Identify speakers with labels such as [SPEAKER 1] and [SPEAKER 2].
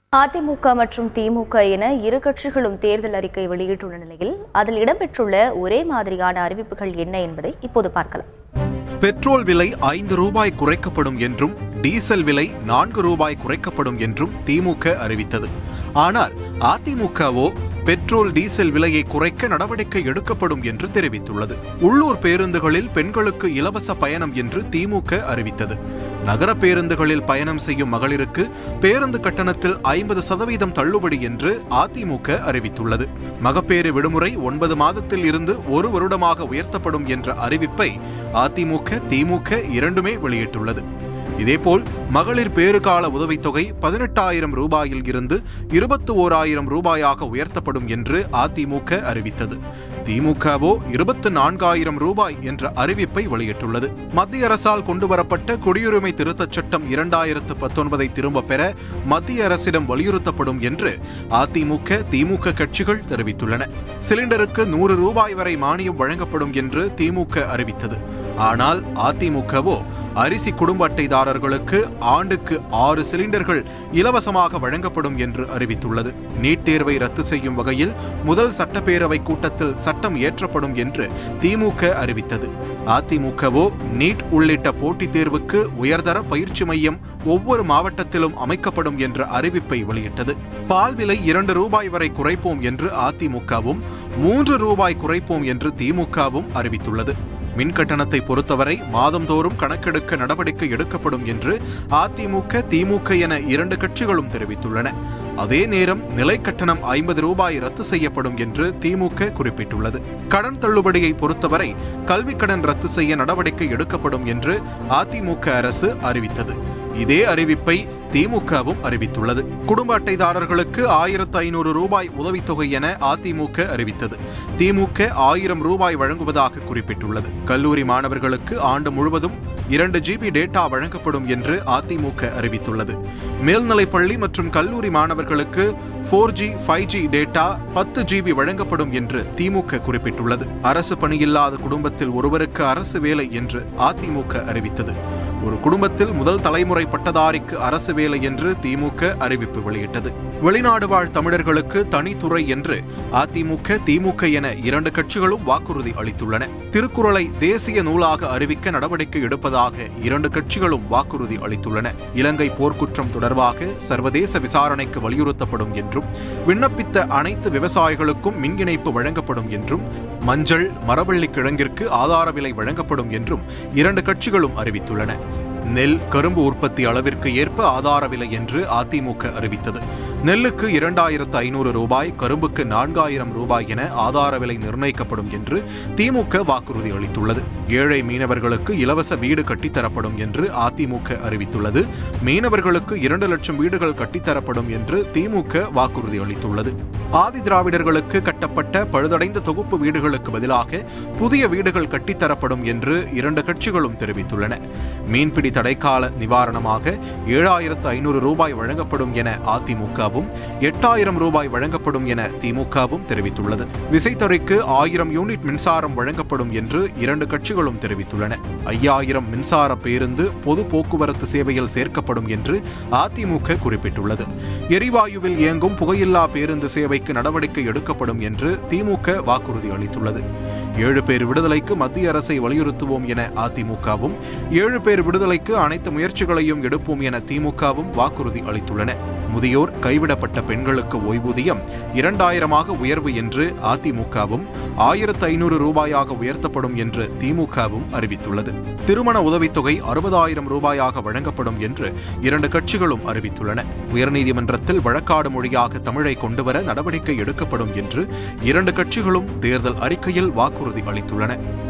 [SPEAKER 1] அதிமுக மற்றும் திமுக என இரு கட்சிகளும் தேர்தல் அறிக்கை வெளியிட்டுள்ள நிலையில் அதில் இடம்பெற்றுள்ள ஒரே மாதிரியான அறிவிப்புகள் என்ன என்பதை இப்போது பார்க்கலாம்
[SPEAKER 2] பெட்ரோல் விலை ஐந்து ரூபாய் குறைக்கப்படும் என்றும் டீசல் விலை நான்கு ரூபாய் குறைக்கப்படும் என்றும் திமுக அறிவித்தது ஆனால் அதிமுகவோ பெட்ரோல் டீசல் விலையை குறைக்க நடவடிக்கை எடுக்கப்படும் என்று தெரிவித்துள்ளது உள்ளூர் பேருந்துகளில் பெண்களுக்கு இலவச பயணம் என்று திமுக அறிவித்தது நகர பேருந்துகளில் பயணம் செய்யும் மகளிருக்கு பேருந்து கட்டணத்தில் ஐம்பது சதவீதம் தள்ளுபடி என்று அதிமுக அறிவித்துள்ளது மகப்பேறு விடுமுறை ஒன்பது மாதத்தில் இருந்து ஒரு வருடமாக உயர்த்தப்படும் என்ற அறிவிப்பை அதிமுக திமுக இரண்டுமே வெளியிட்டுள்ளது இதேபோல் மகளிர் பேறுகால உதவித்தொகை பதினெட்டாயிரம் ரூபாயில் இருந்து இருபத்தி ஓராயிரம் ரூபாயாக உயர்த்தப்படும் என்று அதிமுக அறிவித்தது திமுகவோ இருபத்து நான்காயிரம் ரூபாய் என்ற அறிவிப்பை வெளியிட்டுள்ளது மத்திய அரசால் கொண்டுவரப்பட்ட குடியுரிமை திருத்தச் சட்டம் இரண்டாயிரத்து பத்தொன்பதை திரும்பப் பெற மத்திய அரசிடம் வலியுறுத்தப்படும் என்று அதிமுக திமுக கட்சிகள் தெரிவித்துள்ளன சிலிண்டருக்கு நூறு ரூபாய் வரை மானியம் வழங்கப்படும் என்று திமுக அறிவித்தது ஆனால் அதிமுகவோ அரிசி குடும்ப அட்டைதாரர்களுக்கு ஆண்டுக்கு ஆறு சிலிண்டர்கள் இலவசமாக வழங்கப்படும் என்று அறிவித்துள்ளது நீட் தேர்வை ரத்து செய்யும் வகையில் முதல் சட்டப்பேரவை கூட்டத்தில் சட்டம் இயற்றப்படும் என்று திமுக அறிவித்தது அதிமுகவோ நீட் உள்ளிட்ட போட்டித் தேர்வுக்கு உயர்தர பயிற்சி மையம் ஒவ்வொரு மாவட்டத்திலும் அமைக்கப்படும் என்ற அறிவிப்பை வெளியிட்டது பால் விலை இரண்டு ரூபாய் வரை குறைப்போம் என்று அதிமுகவும் மூன்று ரூபாய் குறைப்போம் என்று திமுகவும் அறிவித்துள்ளது மின் கட்டணத்தை பொறுத்தவரை மாதந்தோறும் கணக்கெடுக்க நடவடிக்கை எடுக்கப்படும் என்று அதிமுக திமுக என இரண்டு கட்சிகளும் தெரிவித்துள்ளன அதே நேரம் நிலை கட்டணம் ஐம்பது ரூபாய் ரத்து செய்யப்படும் என்று திமுக குறிப்பிட்டுள்ளது கடன் தள்ளுபடியை பொறுத்தவரை கல்விக் கடன் ரத்து செய்ய நடவடிக்கை எடுக்கப்படும் என்று அதிமுக அரசு அறிவித்தது இதே அறிவிப்பை திமுகவும் அறிவித்துள்ளது குடும்ப அட்டைதாரர்களுக்கு ஆயிரத்து ஐநூறு ரூபாய் உதவித்தொகை என அதிமுக அறிவித்தது திமுக ஆயிரம் ரூபாய் வழங்குவதாக குறிப்பிட்டுள்ளது கல்லூரி மாணவர்களுக்கு ஆண்டு முழுவதும் இரண்டு ஜிபி டேட்டா வழங்கப்படும் என்று அதிமுக அறிவித்துள்ளது மேல்நிலைப்பள்ளி மற்றும் கல்லூரி மாணவர்களுக்கு four G five G data பத்து ஜிபி வழங்கப்படும் என்று திமுக குறிப்பிட்டுள்ளது அரசு பணியில்லாத குடும்பத்தில் ஒருவருக்கு அரசு வேலை என்று அதிமுக அறிவித்தது ஒரு குடும்பத்தில் முதல் தலைமுறை பட்டதாரிக்கு அரசு வேலை என்று திமுக அறிவிப்பு வெளியிட்டது வெளிநாடு வாழ் தமிழர்களுக்கு தனித்துறை என்று அதிமுக திமுக என இரண்டு கட்சிகளும் வாக்குறுதி அளித்துள்ளன திருக்குறளை தேசிய நூலாக அறிவிக்க நடவடிக்கை எடுப்பதாக இரண்டு கட்சிகளும் வாக்குறுதி அளித்துள்ளன இலங்கை போர்க்குற்றம் தொடர்பாக சர்வதேச விசாரணைக்கு வலியுறுத்தப்படும் என்றும் விண்ணப்பித்த அனைத்து விவசாயிகளுக்கும் மின் இணைப்பு வழங்கப்படும் என்றும் மஞ்சள் மரவள்ளி கிழங்கிற்கு ஆதார விலை வழங்கப்படும் என்றும் இரண்டு கட்சிகளும் அறிவித்துள்ளன நெல் கரும்பு உற்பத்தி அளவிற்கு ஏற்ப ஆதார விலை என்று அதிமுக அறிவித்தது நெல்லுக்கு இரண்டாயிரத்து ஐநூறு ரூபாய் கரும்புக்கு நான்காயிரம் ரூபாய் என ஆதார விலை நிர்ணயிக்கப்படும் என்று திமுக வாக்குறுதி அளித்துள்ளது ஏழை மீனவர்களுக்கு இலவச வீடு கட்டித்தரப்படும் என்று அதிமுக அறிவித்துள்ளது மீனவர்களுக்கு இரண்டு லட்சம் வீடுகள் கட்டித்தரப்படும் என்று திமுக வாக்குறுதி அளித்துள்ளது ஆதி திராவிடர்களுக்கு கட்டப்பட்ட பழுதடைந்த தொகுப்பு வீடுகளுக்கு பதிலாக புதிய வீடுகள் கட்டித்தரப்படும் என்று இரண்டு கட்சிகளும் தெரிவித்துள்ளன மீன்பிடி தடைக்கால நிவாரணமாக ஏழாயிரத்து ஐநூறு ரூபாய் வழங்கப்படும் என அதிமுகவும் எட்டாயிரம் ரூபாய் வழங்கப்படும் என திமுகவும் தெரிவித்துள்ளது விசைத்தறிக்கு ஆயிரம் யூனிட் மின்சாரம் வழங்கப்படும் என்று இரண்டு கட்சிகளும் தெரிவித்துள்ளன ஐயாயிரம் மின்சார பேருந்து பொது போக்குவரத்து சேவையில் சேர்க்கப்படும் என்று அதிமுக குறிப்பிட்டுள்ளது எரிவாயுவில் இயங்கும் புகையில்லா பேருந்து சேவைக்கு நடவடிக்கை எடுக்கப்படும் என்று திமுக வாக்குறுதி அளித்துள்ளது ஏழு பேர் விடுதலைக்கு மத்திய அரசை வலியுறுத்துவோம் என அதிமுகவும் ஏழு பேர் விடுதலைக்கு அனைத்து முயற்சிகளையும் எடுப்போம் என திமுகவும் வாக்குறுதி அளித்துள்ளன முதியோர் கைவிடப்பட்ட பெண்களுக்கு ஓய்வூதியம் இரண்டாயிரமாக உயர்வு என்று அதிமுகவும் ஆயிரத்து ஐநூறு ரூபாயாக உயர்த்தப்படும் என்று திமுகவும் அறிவித்துள்ளது திருமண உதவித்தொகை அறுபதாயிரம் ரூபாயாக வழங்கப்படும் என்று இரண்டு கட்சிகளும் அறிவித்துள்ளன உயர்நீதிமன்றத்தில் வழக்காடு மொழியாக தமிழை கொண்டுவர நடவடிக்கை எடுக்கப்படும் என்று இரண்டு கட்சிகளும் தேர்தல் அறிக்கையில் வாக்குறுதி அளித்துள்ளன